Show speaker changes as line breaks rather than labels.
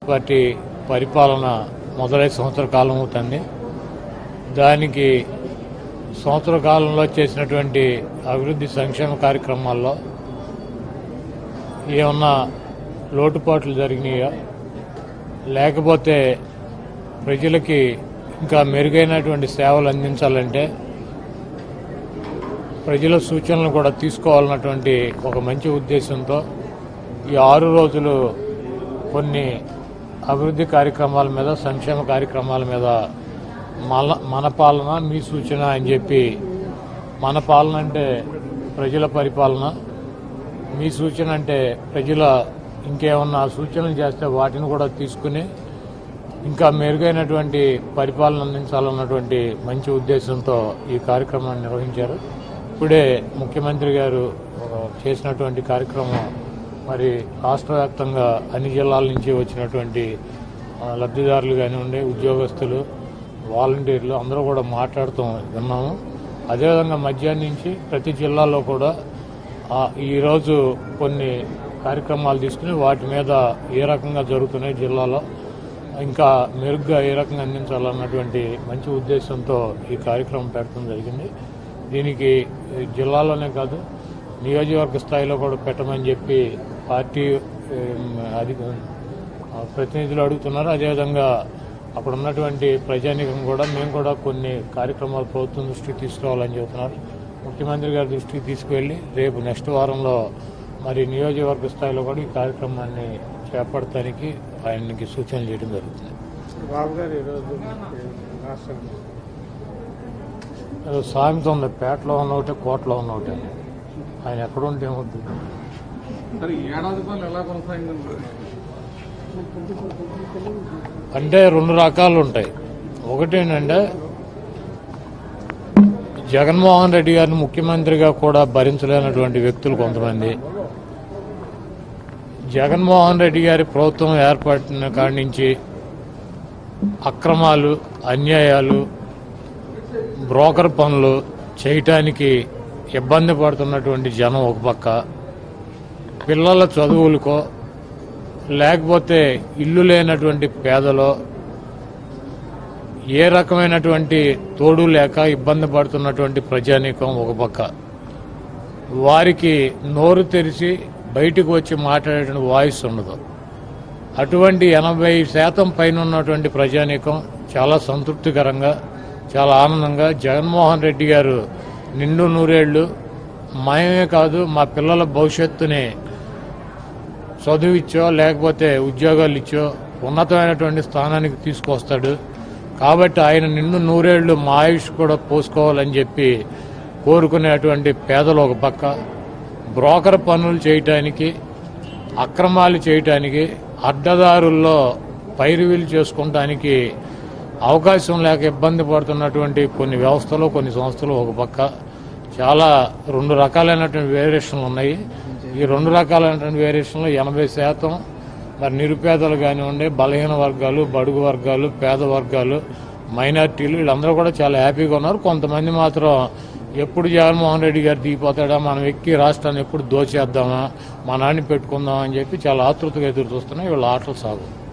party పరిపాలన మొదలై సంవత్సర కాలం అవుతుంది దానికి సంవత్సర కాలంలో చేసినటువంటి అభివృద్ధి సంక్షేమ కార్యక్రమాల్లో ఏమన్నా లోటుపాట్లు జరిగినాయా లేకపోతే ప్రజలకి ఇంకా మెరుగైనటువంటి సేవలు అందించాలంటే ప్రజల సూచనలు కూడా తీసుకోవాలన్నటువంటి ఒక మంచి ఉద్దేశంతో ఈ ఆరు రోజులు కొన్ని అభివృద్ధి కార్యక్రమాల మీద సంక్షేమ కార్యక్రమాల మీద మన మన పాలన మీ సూచన అని చెప్పి మన పాలన అంటే ప్రజల పరిపాలన మీ సూచన అంటే ప్రజల ఇంకేమన్నా సూచనలు చేస్తే వాటిని కూడా తీసుకుని ఇంకా మెరుగైనటువంటి పరిపాలన అందించాలన్నటువంటి మంచి ఉద్దేశంతో ఈ కార్యక్రమాన్ని నిర్వహించారు ఇప్పుడే ముఖ్యమంత్రి గారు ఆ, చేసినటువంటి కార్యక్రమం మరి రాష్ట్ర వ్యాప్తంగా అన్ని జిల్లాల నుంచి వచ్చినటువంటి ఆ, లబ్ధిదారులు కానివ్వండి ఉద్యోగస్తులు వాలంటీర్లు అందరూ కూడా మాట్లాడుతూ విన్నాము అదేవిధంగా మధ్యాహ్నం నుంచి ప్రతి జిల్లాలో కూడా ఆ, ఈరోజు కొన్ని కార్యక్రమాలు తీసుకుని వాటి మీద ఏ రకంగా జరుగుతున్నాయి జిల్లాలో ఇంకా మెరుగ్గా ఏ రకంగా అందించాలన్నటువంటి మంచి ఉద్దేశంతో ఈ కార్యక్రమం పెట్టడం జరిగింది దీనికి ఈ జిల్లాలోనే కాదు నియోజకవర్గ స్థాయిలో కూడా పెట్టమని చెప్పి పార్టీ ఏం, అధి ఆ, ప్రతినిధులు అడుగుతున్నారు అదేవిధంగా అక్కడ ఉన్నటువంటి ప్రజానీకం కూడా మేము కూడా కొన్ని కార్యక్రమాలు ప్రభుత్వం దృష్టికి తీసుకురావాలని చెబుతున్నారు ముఖ్యమంత్రి గారి దృష్టికి తీసుకువెళ్ళి రేపు నెక్స్ట్ వారంలో మరి నియోజకవర్గ స్థాయిలో కూడా ఈ కార్యక్రమాన్ని చేపడటానికి ఆయనకి సూచనలు చేయడం జరుగుతుంది
బాబు గారు ఈరోజు రాష్ట్రంలో
ఏదో సామెత ఉంది పేటలో ఉన్న ఒకటే కోటలో ఉన్న ఒకటే ఆయన ఎక్కడ ఉంటే ఏమవుతుంది
మరి ఈ ఏడాది పాలన ఎలా కొనసాగిందండి
అంటే రెండు రకాలు ఉంటాయి ఒకటి ఏంటంటే జగన్మోహన్ రెడ్డి గారిని ముఖ్యమంత్రిగా కూడా భరించలేనటువంటి వ్యక్తులు కొంతమంది జగన్మోహన్ రెడ్డి గారి ప్రభుత్వం ఏర్పడిన కాడి నుంచి అక్రమాలు అన్యాయాలు బ్రోకర్ పనులు చేయటానికి ఇబ్బంది పడుతున్నటువంటి జనం ఒక పక్క పిల్లల చదువులకో లేకపోతే ఇల్లు లేనటువంటి పేదలో ఏ రకమైనటువంటి తోడు లేక ఇబ్బంది పడుతున్నటువంటి ప్రజానీకం ఒక పక్క వారికి నోరు తెరిచి బయటకు వచ్చి మాట్లాడేటువంటి వాయిస్ ఉండదు అటువంటి ఎనభై శాతం పైన ఉన్నటువంటి ప్రజానీకం చాలా సంతృప్తికరంగా చాలా ఆనందంగా జగన్మోహన్ రెడ్డి గారు నిండు నూరేళ్లు మాయమే కాదు మా పిల్లల భవిష్యత్తుని చదువు ఇచ్చో లేకపోతే ఉద్యోగాలు ఇచ్చో ఉన్నతమైనటువంటి స్థానానికి తీసుకొస్తాడు కాబట్టి ఆయన నిన్ను నూరేళ్లు మా ఆయుష్ కూడా పోసుకోవాలని చెప్పి కోరుకునేటువంటి పేదలు ఒక పక్క బ్రోకర్ పనులు చేయటానికి అక్రమాలు చేయటానికి అడ్డదారుల్లో పైరువీలు చేసుకుంటానికి అవకాశం లేక ఇబ్బంది పడుతున్నటువంటి కొన్ని వ్యవస్థలు కొన్ని సంస్థలు ఒక పక్క చాలా రెండు రకాలైనటువంటి వేరియేషన్లు ఉన్నాయి ఈ రెండు రకాలైనటువంటి వేరియేషన్లు ఎనభై శాతం మరి నిరుపేదలు కానివ్వండి బలహీన వర్గాలు బడుగు వర్గాలు పేద వర్గాలు మైనార్టీలు వీళ్ళందరూ కూడా చాలా హ్యాపీగా ఉన్నారు కొంతమంది మాత్రం ఎప్పుడు జగన్మోహన్ రెడ్డి గారు దిగిపోతాడా మనం ఎక్కి రాష్ట్రాన్ని ఎప్పుడు దోచేద్దామా మా నాన్ని పెట్టుకుందాం అని చెప్పి చాలా ఆతృతగా ఎదురు చూస్తున్నాయి వీళ్ళ ఆటలు సాగు